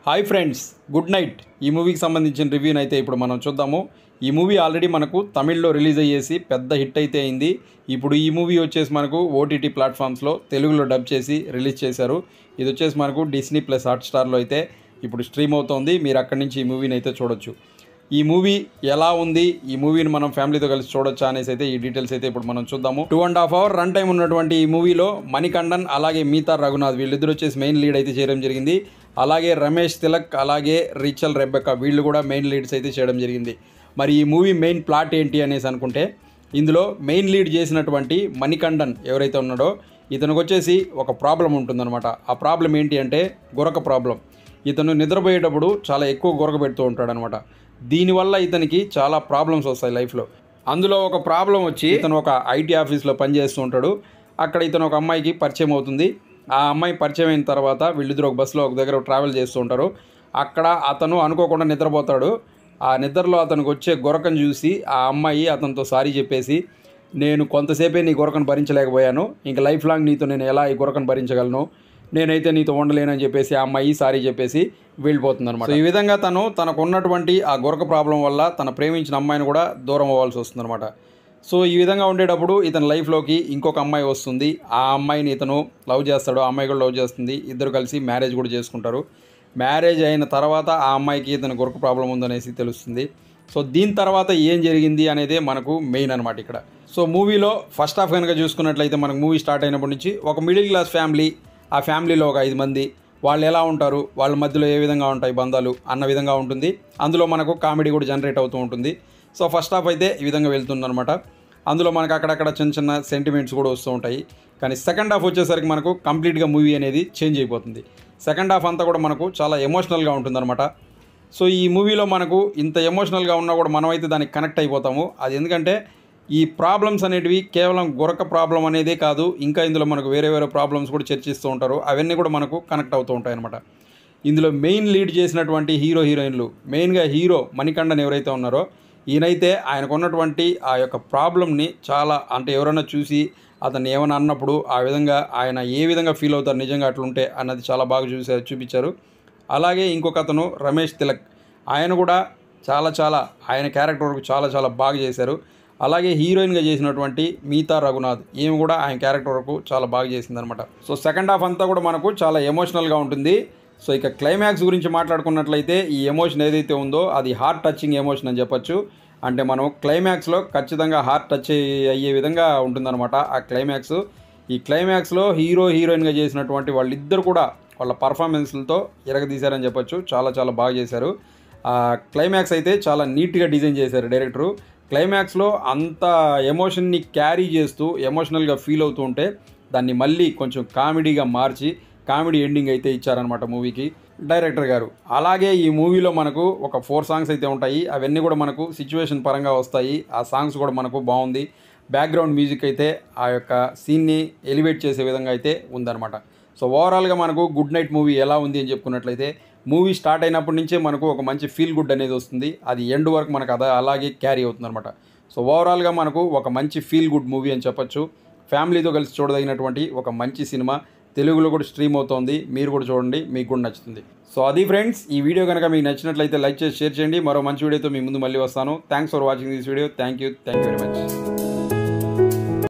hi friends good night ఈ మూవీకి సంబంధించిన రివ్యూని అయితే ఇప్పుడు మనం చూద్దాము ఈ మూవీ ఆల్రెడీ మనకు తమిళ్లో రిలీజ్ అయ్యేసి పెద్ద హిట్ అయితే అయింది ఇప్పుడు ఈ మూవీ వచ్చేసి మనకు ఓటీటీ ప్లాట్ఫామ్స్లో తెలుగులో డబ్ చేసి రిలీజ్ చేశారు ఇది వచ్చేసి మనకు డిస్నీ ప్లస్ హాట్స్టార్లో అయితే ఇప్పుడు స్ట్రీమ్ అవుతోంది మీరు అక్కడి నుంచి ఈ మూవీని అయితే చూడొచ్చు ఈ మూవీ ఎలా ఉంది ఈ మూవీని మనం ఫ్యామిలీతో కలిసి చూడొచ్చా అనేసి అయితే ఈ డీటెయిల్స్ అయితే ఇప్పుడు మనం చూద్దాము two and half hour run time ఉన్నటువంటి ఈ మూవీలో మణికండన్ అలాగే మీతా రఘునాథ్ వీళ్ళిద్దరు వచ్చేసి మెయిన్ లీడ్ అయితే చేయడం జరిగింది అలాగే రమేష్ తిలక్ అలాగే రిచల్ రెబ్బెక్క వీళ్ళు కూడా మెయిన్ లీడ్స్ అయితే చేయడం జరిగింది మరి ఈ మూవీ మెయిన్ ప్లాట్ ఏంటి అనేసి అనుకుంటే ఇందులో మెయిన్ లీడ్ చేసినటువంటి మణికండన్ ఎవరైతే ఉన్నాడో ఇతనికి వచ్చేసి ఒక ప్రాబ్లం ఉంటుందన్నమాట ఆ ప్రాబ్లం ఏంటి అంటే గురక ప్రాబ్లం ఇతను నిద్రపోయేటప్పుడు చాలా ఎక్కువ గురక పెడుతూ ఉంటాడనమాట దీనివల్ల ఇతనికి చాలా ప్రాబ్లమ్స్ వస్తాయి లైఫ్లో అందులో ఒక ప్రాబ్లం వచ్చి ఇతను ఒక ఐటీ ఆఫీస్లో పనిచేస్తూ ఉంటాడు అక్కడ ఇతను ఒక అమ్మాయికి పరిచయం అవుతుంది ఆ అమ్మాయి పరిచయం అయిన తర్వాత వీళ్ళిద్దరు ఒక బస్సులో ఒక దగ్గర ట్రావెల్ చేస్తూ ఉంటారు అక్కడ అతను అనుకోకుండా నిద్రపోతాడు ఆ నిద్రలో అతనికి వచ్చే గొరకను చూసి ఆ అమ్మాయి అతనితో సారీ చెప్పేసి నేను కొంతసేపే నీ గొరకను భరించలేకపోయాను ఇంక లైఫ్ లాంగ్ నీతో నేను ఎలా ఈ గొరకను భరించగలను నేనైతే నీతో ఉండలేనని చెప్పేసి ఆ అమ్మాయి సారీ చెప్పేసి వెళ్ళిపోతుంది అనమాట ఈ విధంగా తను తనకు ఉన్నటువంటి ఆ గొరక ప్రాబ్లం వల్ల తన ప్రేమించిన అమ్మాయిని కూడా దూరం అవ్వాల్సి వస్తుంది సో ఈ విధంగా ఉండేటప్పుడు ఇతని లైఫ్లోకి ఇంకొక అమ్మాయి వస్తుంది ఆ అమ్మాయిని ఇతను లవ్ చేస్తాడు ఆ అమ్మాయి కూడా లవ్ చేస్తుంది ఇద్దరు కలిసి మ్యారేజ్ కూడా చేసుకుంటారు మ్యారేజ్ అయిన తర్వాత ఆ అమ్మాయికి ఇతను గొరక ప్రాబ్లం ఉందనేసి తెలుస్తుంది సో దీని తర్వాత ఏం జరిగింది అనేది మనకు మెయిన్ అనమాట ఇక్కడ సో మూవీలో ఫస్ట్ హాఫ్ కనుక చూసుకున్నట్లయితే మనకు మూవీ స్టార్ట్ అయినప్పటి నుంచి ఒక మిడిల్ క్లాస్ ఫ్యామిలీ ఆ ఫ్యామిలీలో ఒక ఐదు మంది వాళ్ళు ఎలా ఉంటారు వాళ్ళ మధ్యలో ఏ విధంగా ఉంటాయి బంధాలు అన్న విధంగా ఉంటుంది అందులో మనకు కామెడీ కూడా జనరేట్ అవుతూ ఉంటుంది సో ఫస్ట్ హాఫ్ అయితే ఈ విధంగా వెళ్తుందన్నమాట అందులో మనకు అక్కడక్కడ చిన్న చిన్న సెంటిమెంట్స్ కూడా వస్తూ ఉంటాయి కానీ సెకండ్ హాఫ్ వచ్చేసరికి మనకు కంప్లీట్గా మూవీ అనేది చేంజ్ అయిపోతుంది సెకండ్ హాఫ్ అంతా కూడా మనకు చాలా ఎమోషనల్గా ఉంటుందన్నమాట సో ఈ మూవీలో మనకు ఇంత ఎమోషనల్గా ఉన్నా కూడా మనమైతే దానికి కనెక్ట్ అయిపోతాము అది ఎందుకంటే ఈ ప్రాబ్లమ్స్ అనేటివి కేవలం గురక ప్రాబ్లం అనేదే కాదు ఇంకా ఇందులో మనకు వేరే వేరే ప్రాబ్లమ్స్ కూడా చర్చిస్తూ ఉంటారు అవన్నీ కూడా మనకు కనెక్ట్ అవుతూ ఉంటాయి అనమాట ఇందులో మెయిన్ లీడ్ చేసినటువంటి హీరో హీరోయిన్లు మెయిన్గా హీరో మణికండన్ ఎవరైతే ఉన్నారో ఈయనైతే ఆయనకు ఉన్నటువంటి ఆ యొక్క ప్రాబ్లమ్ని చాలా అంటే ఎవరైనా చూసి అతన్ని ఏమైనా అన్నప్పుడు ఆ విధంగా ఆయన ఏ విధంగా ఫీల్ అవుతారు నిజంగా అట్లుంటే అన్నది చాలా బాగా చూసారు చూపించారు అలాగే ఇంకొక అతను రమేష్ తిలక్ ఆయన కూడా చాలా చాలా ఆయన క్యారెక్టర్ వరకు చాలా చాలా బాగా చేశారు అలాగే హీరోయిన్గా చేసినటువంటి మీతా రఘునాథ్ ఈమె కూడా ఆయన క్యారెక్టర్ వరకు చాలా బాగా చేసిందనమాట సో సెకండ్ హాఫ్ అంతా కూడా మనకు చాలా ఎమోషనల్గా ఉంటుంది సో ఇక క్లైమాక్స్ గురించి మాట్లాడుకున్నట్లయితే ఈ ఎమోషన్ ఏదైతే ఉందో అది హార్ట్ టచింగ్ ఎమోషన్ అని చెప్పొచ్చు అంటే మనం క్లైమాక్స్లో ఖచ్చితంగా హార్ట్ టచ్ అయ్యే విధంగా ఉంటుందన్నమాట ఆ క్లైమాక్స్ ఈ క్లైమాక్స్లో హీరో హీరోయిన్గా చేసినటువంటి వాళ్ళిద్దరు కూడా వాళ్ళ పర్ఫార్మెన్స్లతో ఎరగదీశారని చెప్పొచ్చు చాలా చాలా బాగా చేశారు ఆ క్లైమాక్స్ అయితే చాలా నీట్గా డిజైన్ చేశారు డైరెక్టరు క్లైమాక్స్లో అంత ఎమోషన్ని క్యారీ చేస్తూ ఎమోషనల్గా ఫీల్ అవుతూ ఉంటే దాన్ని మళ్ళీ కొంచెం కామెడీగా మార్చి కామెడీ ఎండింగ్ అయితే ఇచ్చారనమాట మూవీకి డైరెక్టర్ గారు అలాగే ఈ మూవీలో మనకు ఒక ఫోర్ సాంగ్స్ అయితే ఉంటాయి అవన్నీ కూడా మనకు సిచ్యువేషన్ పరంగా వస్తాయి ఆ సాంగ్స్ కూడా మనకు బాగుంది బ్యాక్గ్రౌండ్ మ్యూజిక్ అయితే ఆ యొక్క సీన్ని ఎలివేట్ చేసే విధంగా అయితే ఉందన్నమాట సో ఓవరాల్గా మనకు గుడ్ నైట్ మూవీ ఎలా ఉంది అని చెప్పుకున్నట్లయితే మూవీ స్టార్ట్ అయినప్పటి నుంచే మనకు ఒక మంచి ఫీల్ గుడ్ అనేది వస్తుంది అది ఎండ్ వరకు మనకు అదే అలాగే క్యారీ అవుతుంది అనమాట సో ఓవరాల్గా మనకు ఒక మంచి ఫీల్ గుడ్ మూవీ అని చెప్పొచ్చు ఫ్యామిలీతో కలిసి చూడదగినటువంటి ఒక మంచి సినిమా తెలుగులో కూడా స్ట్రీమ్ అవుతోంది మీరు కూడా చూడండి మీకు కూడా నచ్చుతుంది సో అది ఫ్రెండ్స్ ఈ వీడియో కనుక మీకు నచ్చినట్లయితే లైక్ చేసి షేర్ చేయండి మరో మంచి వీడియోతో మీ ముందు మళ్ళీ వస్తాను thanks for watching this video thank you thank you very much